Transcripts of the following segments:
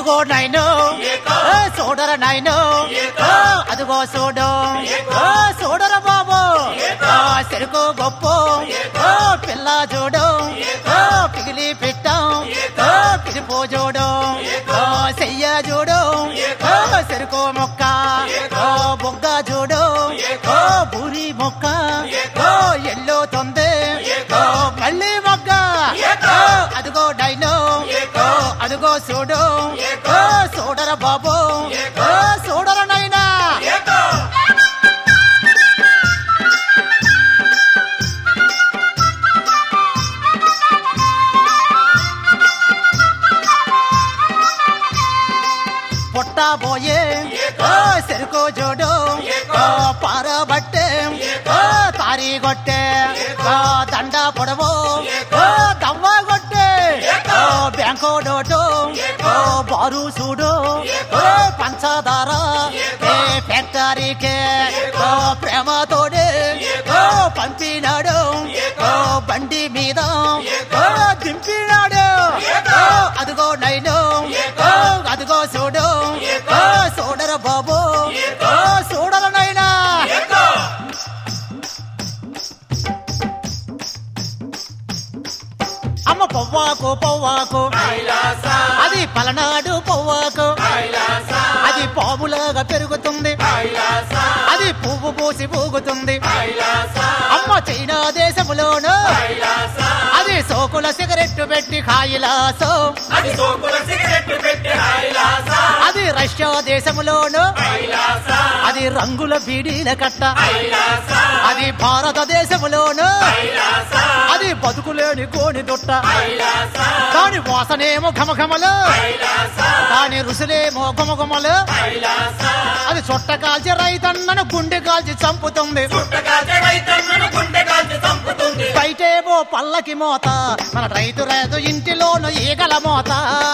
అదుగో నైను ఏ చూడర నైను ఓ, అదుగో చూడు ఓ, చూడర బాబు ఓ, చెరుకు గొప్ప ఓ, పిల్ల చూడు ఓ, పిగిలి పెట్టాం ఓ, పిలిపో చూడు ఓ, చెయ్య చూడు ఓ, చెరుకు మొక్క ఓ, బొగ్గ చూడు ఓ, బూరి మొక్క ఓ, ఎల్లుతుంది ఓ, మళ్ళీ మొగ్గ ఓ, అదుగో డైనో ఓ, అదుగో చూడు ఓ, చూడర బాబు ఓ, చూడర నైనా పొట్టబోయే ఓ చెరుకు జోడు ఓ పారబట్టే ఓ తారి కొట్టే ఓ దండ పొడవు ఓ దవ్వ కొట్టే ఓ బ్యాంకు నోటు ఓ బారు చూడు ఓ పంచదార ఏ ఫ్యాక్టరీకే ఓ ప్రేమతోడే ఓ పంపినాడు ఓ బండి మీద ఓ దింపినాడు ఓ అదిగో నైను ఓ అదిగో చూడు ఓ చూడర బాబు ఓ చూడర నైనా అమ్మ పొవ్వాకు పొవ్వాకు అది పలనాడు పొవ్వాకు అది పాములాగా పెరుగుతుంది అది పువ్వు పూసి పూగుతుంది అమ్మ చైనా దేశములోను అది సోకుల సిగరెట్ పెట్టి కాయిలాసో అది సోకుల సిగరెట్ పెట్టి హైలాస అది రష్యా దేశములోను హైలాస అది రంగుల బీడీల కట్ట హైలాస అది భారతదేశములోను హైలాస అది బతుకులేని కోని దొట్ట హైలాస దాని వాసనేమో ఘమఘమలు హైలాస దాని రుసులేమో గుమగుమలు హైలాస అది చుట్ట కాల్చి రైతన్నను గుండె కాల్చి చంపుతుంది పుట్టగా జగైతన్నను గుండె కాల్చి చంపుతుంది బయటేమో పల్లకి మోత మన రైతు రైతు ఇంటిలోను ఈగల మోత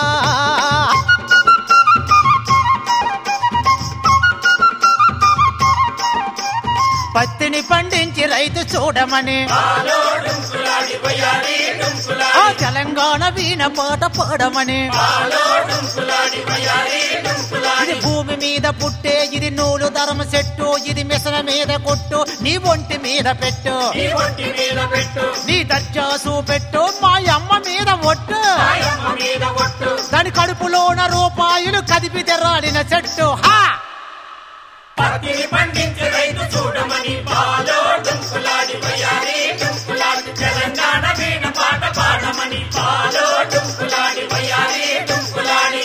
పత్తిని పండించి రైతు చూడమని ఆలో డుంకులాడి వయ్యారి డుంకులాడి ఆ తెలంగాణ వీణ పాట పాడమని ఆలో డుంకులాడి వయ్యారి డుంకులాడి ఇది భూమి మీద పుట్టే ఇది నూలు ధర్మ చెట్టు ఇది మిసన మీద కొట్టు నీ ఒంటి మీద పెట్టు నీ ఒంటి మీద పెట్టు నీ దర్జాసు పెట్టు మా అమ్మ మీద ఒట్టు ఆయమ్మ మీద ఒట్టు దాని కడుపులోన రూపాయలు కదిపి తెరాడిన చెట్టు హా పత్తిని పండించి రైతు చూడమని పాలో డుంకులాడి వయ్యారి డుంకులాడి తెలంగాణ వీణ పాట పాడమని పాలో డుంకులాడి వయ్యారి డుంకులాడి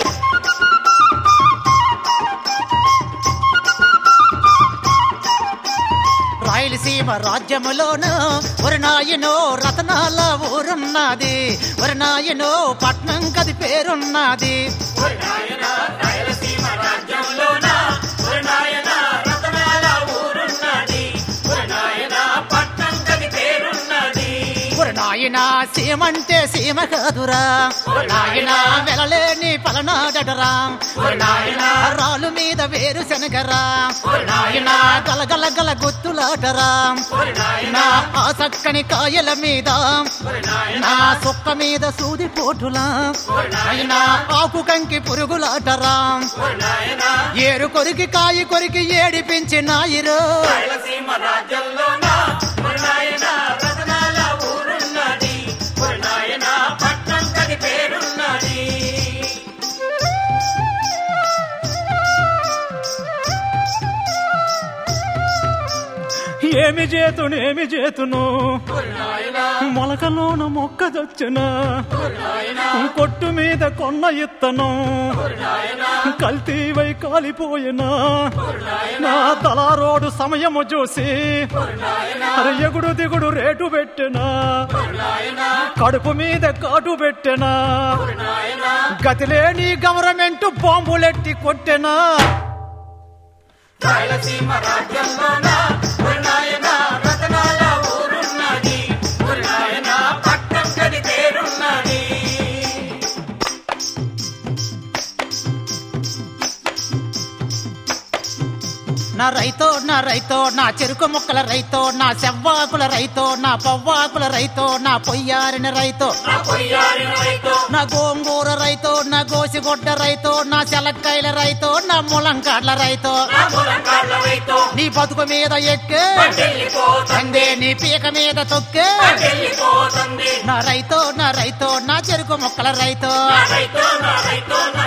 రాయలసీమ రాజ్యములోన ఒక నాయనో రతనాల ఊరున్నది ఒక నాయనో పట్నం కది పేరున్నది ఓరి నాయనా రాయలసీమ రాజ్యంలోన ఓరి నాయనా రతనాల ఊరున్నది ఓరి నాయనా పట్నం కది పేరున్నది ఒక నాయన సీమంటే సీమ కాదురా ఒక నాయన వెలలేని పలనాడరా ఒక నాయన రాళ్ళు మీద వేరు శనగరా ఒక నాయన గలగల గల గుత్తులాటరా ఓరి నాయనా నా ఆ చక్కని కాయల మీద ఓరి నాయనా నా సుక్క మీద సూది పోటులా అయినా ఆకు కంకి పురుగులాటరా ఓరి నాయనా ఏరు కొరికి కాయి కొరికి ఏడిపించి నాయిరు రాయలసీమ రాజ్యంలోన ఓరి నాయనా రతనాల ఊరున్నది ఓరి నాయనా పట్నం కది పేరున్నది ఏమి చేతును ఏమి చేతును ఓరి నాయనా మొలకలోన మొక్క దొచ్చునా ఓరి నాయనా కొట్టు మీద కొన్న ఇత్తను ఓరి నాయనా కల్తీవై కాలిపోయినా ఓరి నాయనా నా తలారోడు సమయము చూసి ఓరి నాయనా అరే ఎగుడు దిగుడు రేటు పెట్టినా ఓరి నాయనా కడుపు మీద కాటు పెట్టినా ఓరి నాయనా గతిలేని గవర్నమెంట్ బాంబులెట్టి కొట్టెనా రాయలసీమ రాజ్యంలోన ఓరి నాయనా రతనాల ఊరున్నది ఓరి నాయనా పట్నం కది పేరున్నది నా రైతో నా రైతో నా చెరుకు ముక్కల రైతో నా సెవ్వాకుల రైతో నా పవ్వాకుల రైతో నా పొయ్యారిన రైతో నా పొయ్యారిన రైతో నా గోంగూర రైతో నా గోసిగొడ్డ రైతో నా శలక్కాయల రైతో నా ములంకాడ్ల రైతో నా ములంకాళ్ళ రైతో నీ బతుకు మీద ఎక్కే పట్టెళ్ళిపోతుంది అందే నీ పీక మీద తొక్కే పట్టెళ్ళిపోతుంది నా రైతో నా రైతో నా చెరుకు ముక్కల రైతో నా రైతో నా రైతో నా